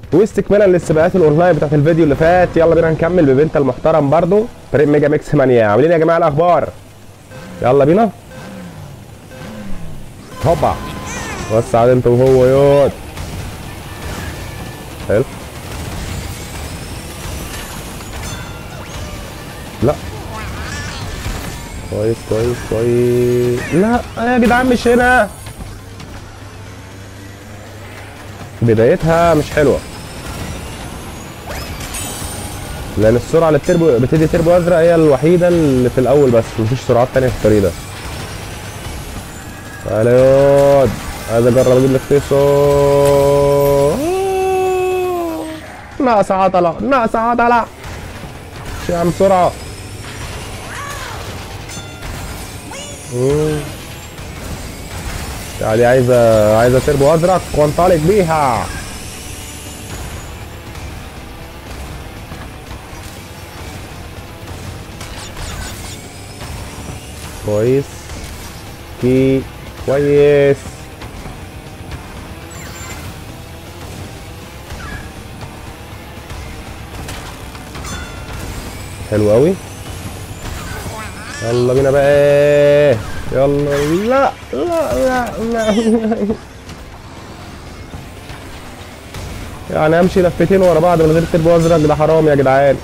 واستكمالا للسباقات الاونلاين بتاعت الفيديو اللي فات يلا بينا نكمل ببنت المحترم برضو فريق ميجا ميكس مانيا عاملين يا جماعه الاخبار يلا بينا هوبا وسع انت وهو يوت حلو لا كويس كويس كويس لا يا جدعان مش هنا بدايتها مش حلوه لان السرعه اللي بتربو بتدي تربو ازرق هي الوحيده اللي في الاول بس مفيش سرعات تانية في الطريق ده تعالى ياض عايز اجرب اجيب لك تيسو ناقص عضله ناقص عضله مش يا عم بسرعه مم. يعني عايزه عايزه تربو ازرق وانطلق بيها كويس كي كويس حلو قوي يلا بينا بقى يلا لا لا لا لا يعني امشي لفتين ورا بعض من غير تربو ازرق ده حرام يا جدعان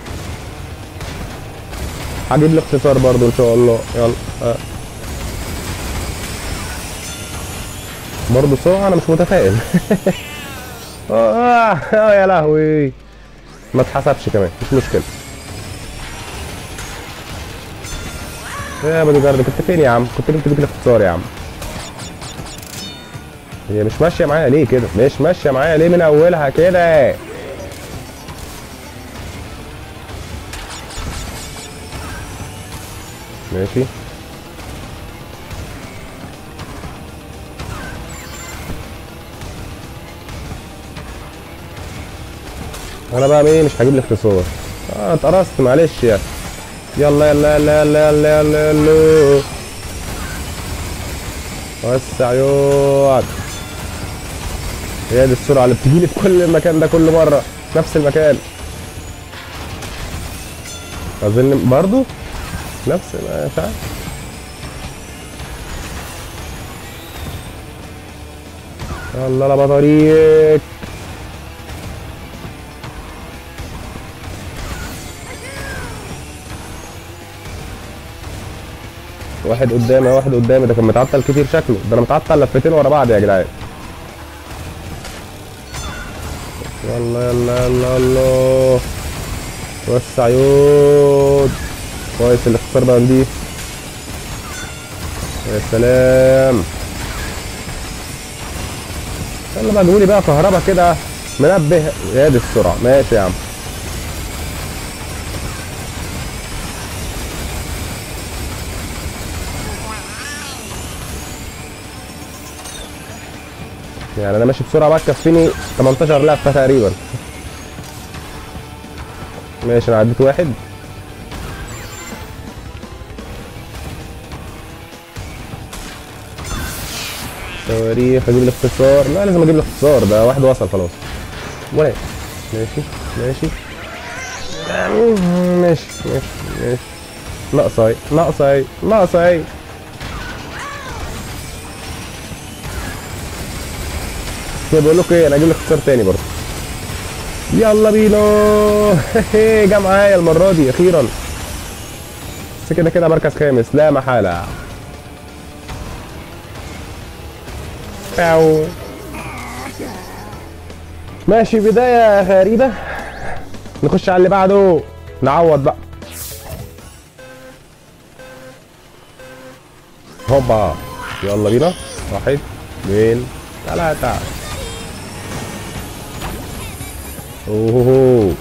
هجيب لي اختصار برضو ان شاء الله يلا آه. برضو سرعه انا مش متفائل آه, اه يا لهوي ما اتحسبش كمان مش مشكله يا بودي جارد كنت فين يا عم كنت جبت تجيب لي اختصار يا عم هي مش ماشيه معايا ليه كده مش ماشيه معايا ليه من اولها كده ماشي انا بقى ايه مش هجيب لي اختصار اه اتقرصت معلش يعني يلا يلا يلا يلا يلا يلا يلا وسع يوعد هي دي السرعة اللي بتجيلي في كل المكان ده كل مرة نفس المكان أظن برضو نفس مش عارف يلا لا بطريق واحد قدامي واحد قدامي ده كان متعطل كتير شكله ده انا متعطل لفتين ورا بعض يا جدعان يلا يلا يلا يلا وسع يود كويس الاختصار بقى نضيف يا سلام يلا بقى جيبولي بقى كهربا كده منبه يا دي السرعه ماشي يا عم يعني انا ماشي بسرعه بقى تكفيني 18 لفه تقريبا ماشي انا عديت واحد صواريخ اجيب الاختصار لا لازم اجيب الاختصار ده واحد وصل خلاص ولا ماشي ماشي ماشي ماشي ماشي ناقصه اهي ناقصه اهي ناقصه اهي طيب بقول لكم ايه انا هجيب لك اختصار تاني برضه يلا بينا جه معايا المره دي اخيرا بس كده كده مركز خامس لا محاله أو. ماشي بدايه غريبه نخش على اللي بعده نعوض بقى هوبا يلا بينا واحد اثنين ثلاثة اوه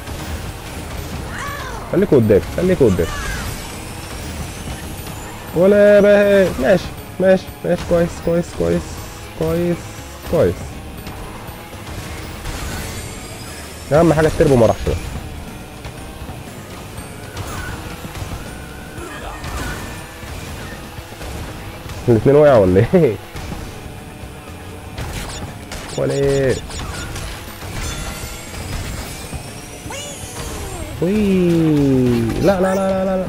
خليكوا قدام خليكوا قدام ولا بقى ماشي ماشي ماشي كويس كويس كويس كويس كويس اهم حاجه التربو ما راحش بس الاثنين وقعوا ولا ايه ولا ايه وي لا لا لا لا لا, لا.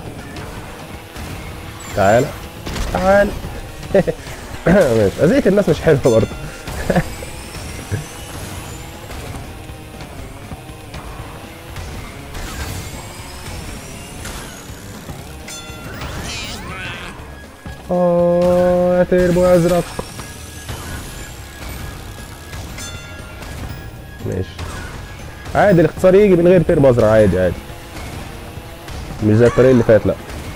تعال تعال ماشي اذية الناس مش حلوه برضه اه يا تربو ازرق ماشي عادي الاختصار يجي من غير تربو ازرق عادي عادي مش زي الطريق اللي فات لا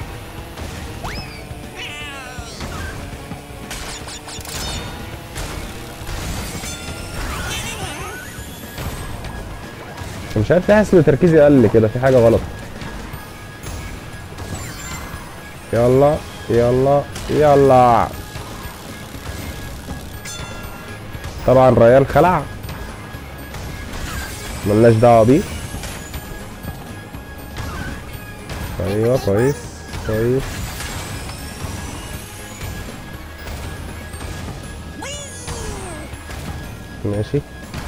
مش عارف حاسس ان تركيزي قل كده في حاجه غلط يلا يلا يلا طبعا ريان خلع ملناش دعوه بيه ايوه كويس كويس ماشي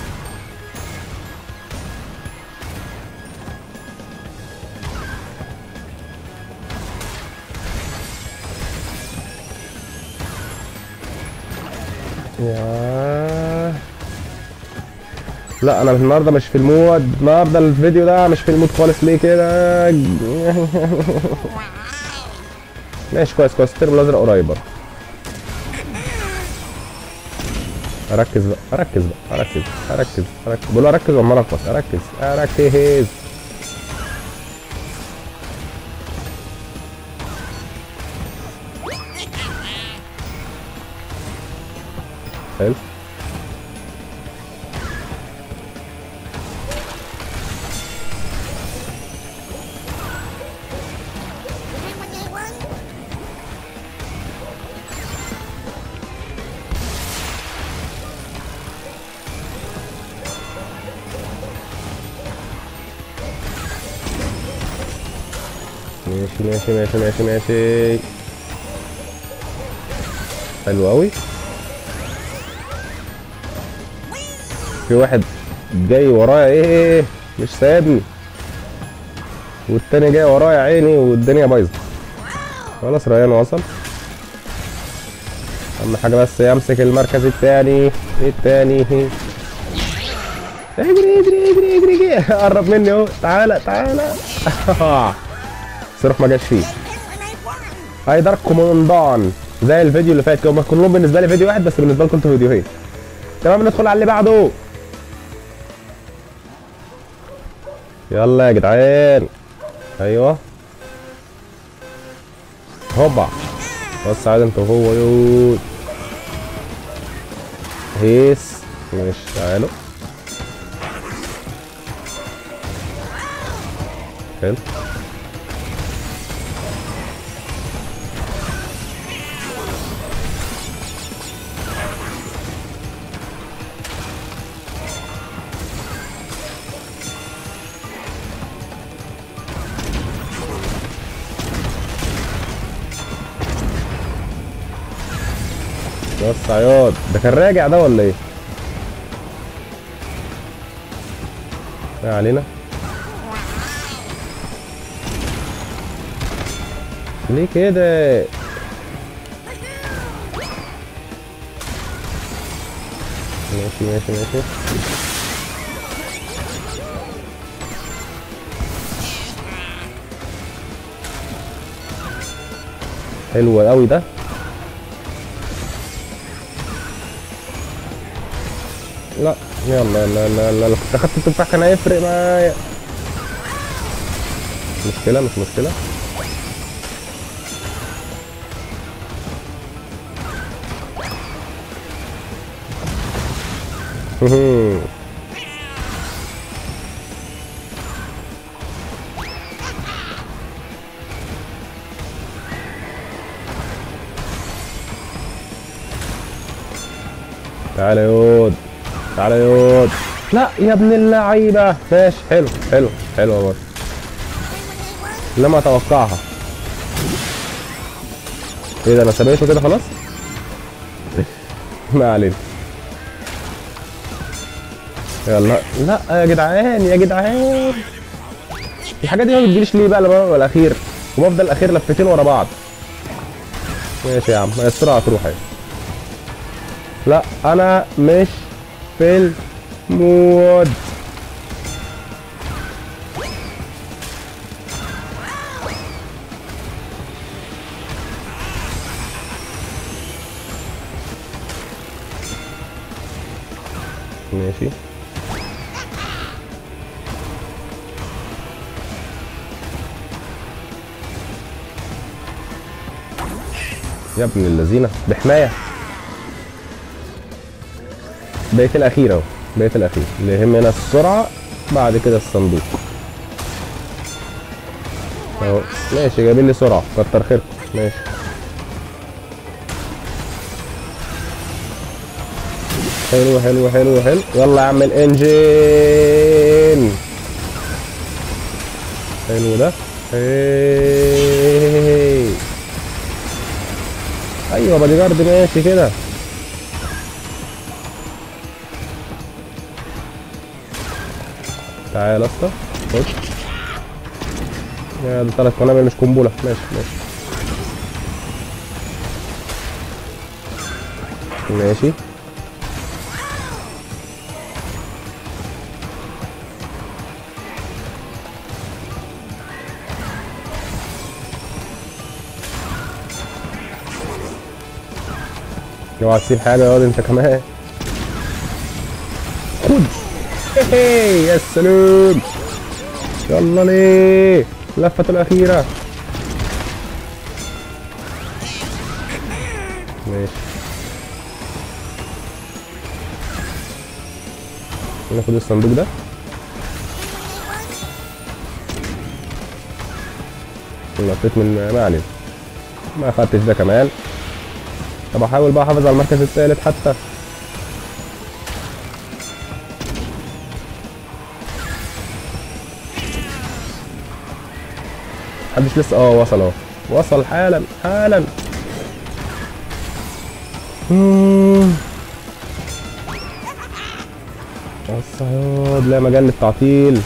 يا لا انا النهارده مش في المود النهارده الفيديو ده مش في المود خالص ليه كده ماشي كويس كويس الترم الازرق قريب برضه اركز بقى اركز بقى اركز اركز اركز بقول له اركز وما اركز اركز اركز حلو ماشي ماشي ماشي ماشي ماشي حلو قوي في واحد جاي ورايا ايه مش سايبني والتاني جاي ورايا عيني والدنيا بايظه خلاص ريان وصل اهم حاجه بس يمسك المركز التاني التاني اجري اجري اجري اجري اجري قرب مني اهو تعالى تعالى صاروخ ما جاش فيه هايدر كوماندان زي الفيديو اللي فات هم كلهم بالنسبه لي فيديو واحد بس بالنسبه لكم انتوا فيديوهين تمام ندخل على اللي بعده يلا يا جدعان ايوه هوبا بص عادي انت وهو يود هيس ماشي تعالوا حلو بس عياط ده كان راجع ده ولا ايه؟ ما علينا ليه كده؟ ماشي ماشي ماشي حلو قوي ده لا يلا يلا يلا يلا لو كنت اخدت التفاح كان هيفرق معايا مشكلة مش مشكلة تعالى يود تعالى يود لا يا ابن اللعيبة ماشي حلو حلو حلو يا برضه لم اتوقعها ايه ده انا سابقته كده خلاص ما علينا يلا لا يا جدعان يا جدعان الحاجات دي ما بتجيليش ليه بقى لما ببقى الاخير وبفضل الاخير لفتين ورا بعض ماشي يا عم هي السرعه تروح اهي لا انا مش في المود ماشي يا ابن اللذينه بحمايه بقيت الاخير اهو بقيت الاخير اللي يهمنا السرعه بعد كده الصندوق اهو ماشي جايبين لي سرعه كتر خيركم ماشي حلو حلو حلو حلو يلا يا عم الانجين حلو ده هي. ايوه بادي جارد ماشي كده تعال يا اسطى خد يا ده ثلاث قنابل مش قنبله ماشي ماشي ماشي اوعى تسيب حاجه يا واد انت كمان خد هي يا سلام يلا ليه اللفة الأخيرة ماشي ناخد الصندوق ده لفيت من ما علينا ما خدتش ده كمان طب احاول بقى احافظ على المركز الثالث حتى محدش لسه اه وصل اهو وصل حالا حالا مم. الصياد لا مجال للتعطيل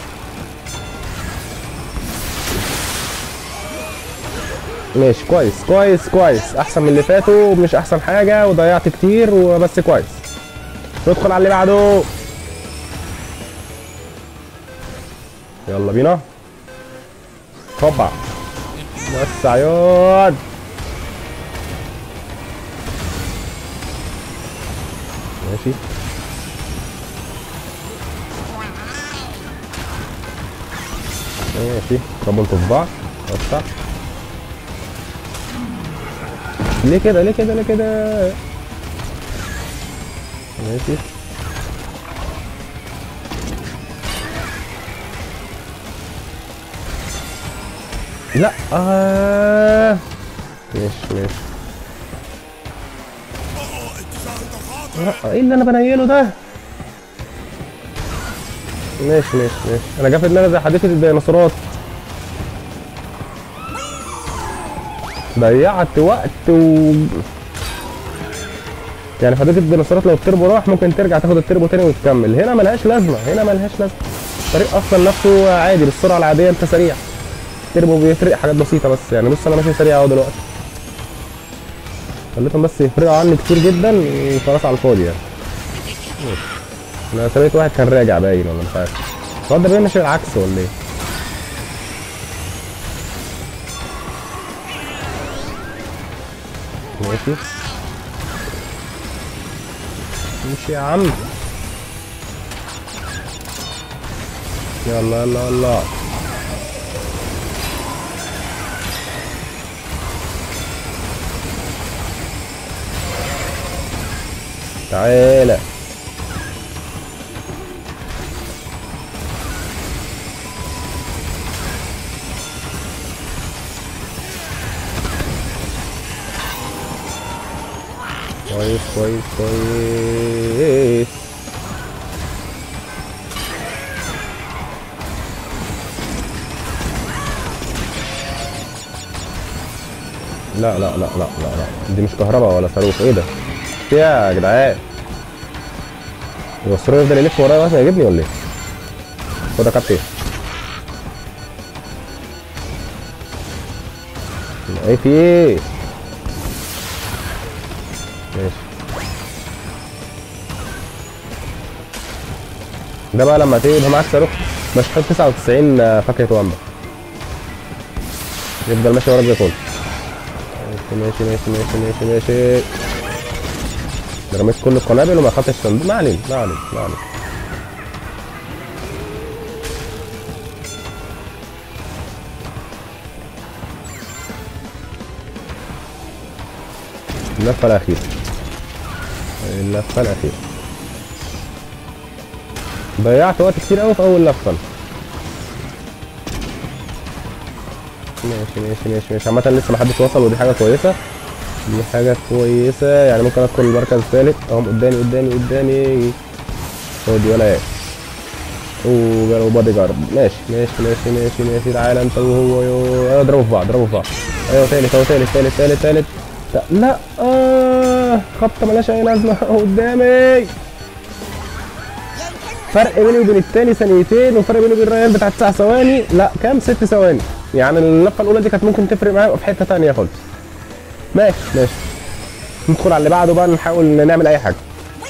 ماشي كويس كويس كويس احسن من اللي فاتوا مش احسن حاجه وضيعت كتير وبس كويس ندخل على اللي بعده يلا بينا هوبا بس عياد ماشي ماشي ربنا في بعض وسع ليه كده ليه كده ليه كده ماشي لا آه. ماشي ماشي لا ايه اللي انا بنيله ده ماشي ماشي ماشي انا جا في دماغي زي حديقه الديناصورات ضيعت وقت و يعني حديقه الديناصورات لو التربو راح ممكن ترجع تاخد التربو تاني وتكمل هنا ملهاش لازمه هنا ملهاش لازمه الطريق اصلا نفسه عادي بالسرعه العاديه انت سريع التربو بيفرق حاجات بسيطه بس يعني بص انا ماشي سريع اهو دلوقتي خليتهم بس يفرقوا عني كتير جدا وخلاص على الفاضي يعني ماشي. انا سابقت واحد كان راجع باين ولا مش عارف الواد ده باين ماشي بالعكس ولا ايه ماشي ماشي يا عم يلا يلا يلا تعالى كويس كويس كويس لا لا لا لا لا لا دي مش كهرباء ولا صاروخ ايه ده؟ في إيه يا جدعان هو الصاروخ يفضل يلف ورايا لغايه ما يجيبني ولا ايه؟ خد يا كابتن ايه في ايه ماشي ده بقى لما تبقى معاك صاروخ مشحون 99 فاكهة وامبا يفضل ماشي وراك زي الفل ماشي ماشي ماشي ماشي ماشي ماشي ده رميت كل القنابل وما خدتش صندوق ما علينا ما علينا ما علينا اللفة الأخيرة اللفة الأخيرة ضيعت وقت كتير قوي في أول لفة ماشي ماشي ماشي ماشي عامة لسه محدش وصل ودي حاجة كويسة دي حاجة كويسة يعني ممكن ادخل المركز الثالث اهم قدامي قدامي قدامي خد ولا ايه اوه بادي جارد ماشي ماشي ماشي ماشي ماشي تعالى انت وهو يو اضربوا في بعض اضربوا في بعض ايوه ثالث اهو ثالث ثالث ثالث ثالث لا لا آه خبطة ملهاش اي لازمة قدامي فرق بيني وبين التاني ثانيتين وفرق بيني وبين الريال بتاع تسع ثواني لا كام ست ثواني يعني اللفة الأولى دي كانت ممكن تفرق معايا في حتة تانية خالص ماشي ماشي ندخل على اللي بعده بقى نحاول نعمل اي حاجه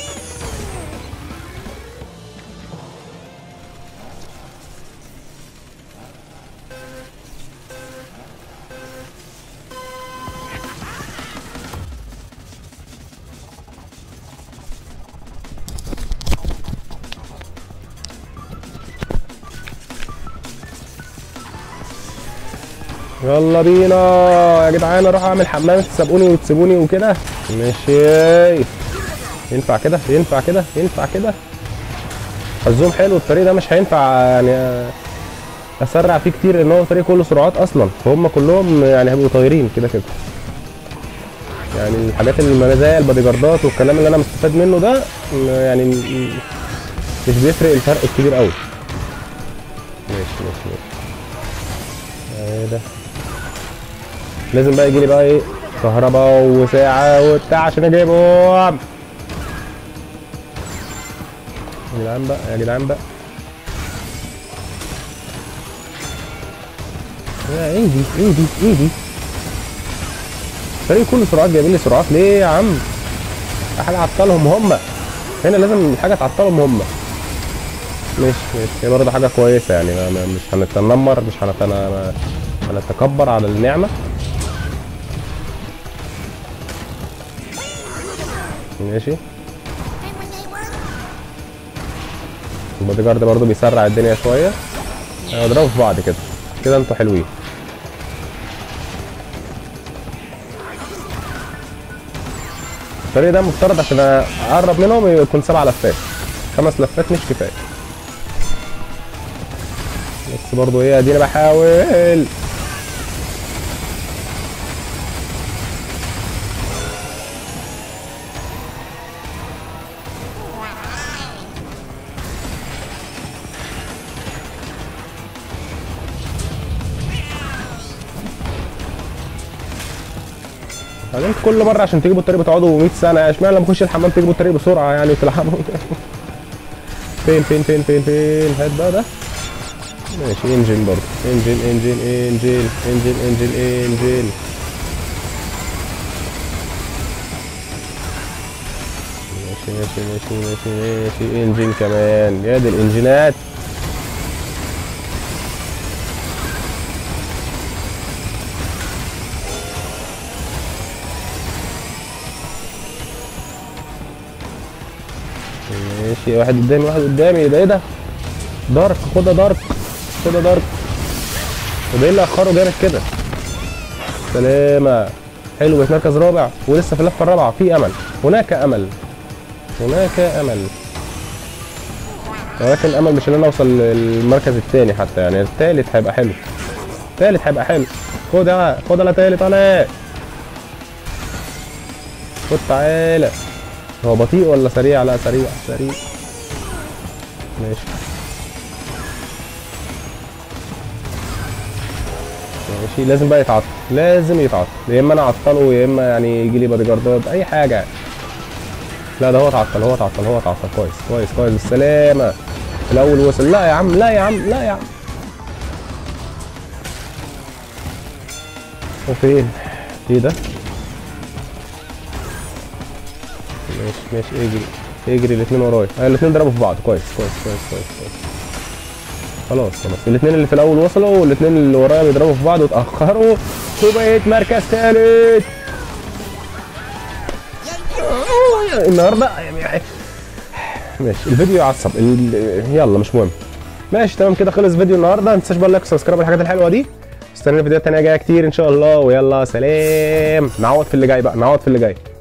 يلا بينا يا جدعان اروح اعمل حمام تسابقوني وتسيبوني وكده ماشي ينفع كده ينفع كده ينفع كده حظهم حلو الطريق ده مش هينفع يعني اسرع فيه كتير لان هو طريق كله سرعات اصلا فهم كلهم يعني هيبقوا طايرين كده كده يعني الحاجات اللي زي البادي جاردات والكلام اللي انا مستفاد منه ده يعني مش بيفرق الفرق الكبير قوي ماشي ماشي ماشي ايه ده لازم بقى يجي لي بقى ايه كهرباء وساعة وبتاع عشان اجيبهم يا جدعان بقى يا جدعان بقى يا ايه دي ايه دي ايه دي الفريق كله سرعات جايبين لي سرعات ليه يا عم حاجة عطلهم هم هنا لازم الحاجة تعطلهم هم ماشي ماشي هي برضه حاجة كويسة يعني ما ما- مش هنتنمر مش هنتن- هنتكبر على النعمة ماشي البودي جارد برضه بيسرع الدنيا شوية اضربوا في بعض كده كده انتوا حلوين الطريق ده مفترض عشان اقرب منهم يكون سبع لفات خمس لفات مش كفايه بس برضه ايه اديني بحاول بعدين انتوا كل مره عشان تجيبوا الطريق بتقعدوا 100 سنه اشمعنى لما اخش الحمام تجيبوا الطريق بسرعه يعني وتلعبوا فين فين فين فين فين هات بقى ده ماشي انجن برضه انجن انجن انجن انجن انجن انجن ماشي ماشي ماشي ماشي ماشي انجن كمان يا دي الانجينات ماشي واحد قدامي واحد قدامي ده ايه ده دارك خدها دارك خدها دارك وده ايه اللي اخره جامد كده سلامة حلو بقيت مركز رابع ولسه في اللفة الرابعة في امل هناك امل هناك امل ولكن الامل مش ان انا اوصل للمركز الثاني حتى يعني الثالث هيبقى حلو الثالث هيبقى حلو خد يا خد انا ثالث انا خد تعالى هو بطيء ولا سريع لا سريع سريع ماشي ماشي لازم بقى يتعطل لازم يتعطل يا اما انا اعطله يا اما يعني يجي لي بادي جاردات اي حاجه يعني. لا ده هو اتعطل هو اتعطل هو اتعطل كويس كويس كويس بالسلامه الاول وصل لا يا عم لا يا عم لا يا عم وفين ايه ده ماشي ماشي اجري اجري الاثنين ورايا آه الاثنين ضربوا في بعض كويس كويس كويس كويس كويس خلاص خلاص الاثنين اللي في الاول وصلوا والاثنين اللي ورايا بيضربوا في بعض واتاخروا وبقيت مركز ثالث النهارده يعني ماشي الفيديو يعصب ال- يلا مش مهم ماشي تمام كده خلص فيديو النهارده ما تنساش بقى لايك وسبسكرايب الحاجات الحلوه دي استنى فيديوهات تانية جايه كتير ان شاء الله ويلا سلام نعوض في اللي جاي بقى نعوض في اللي جاي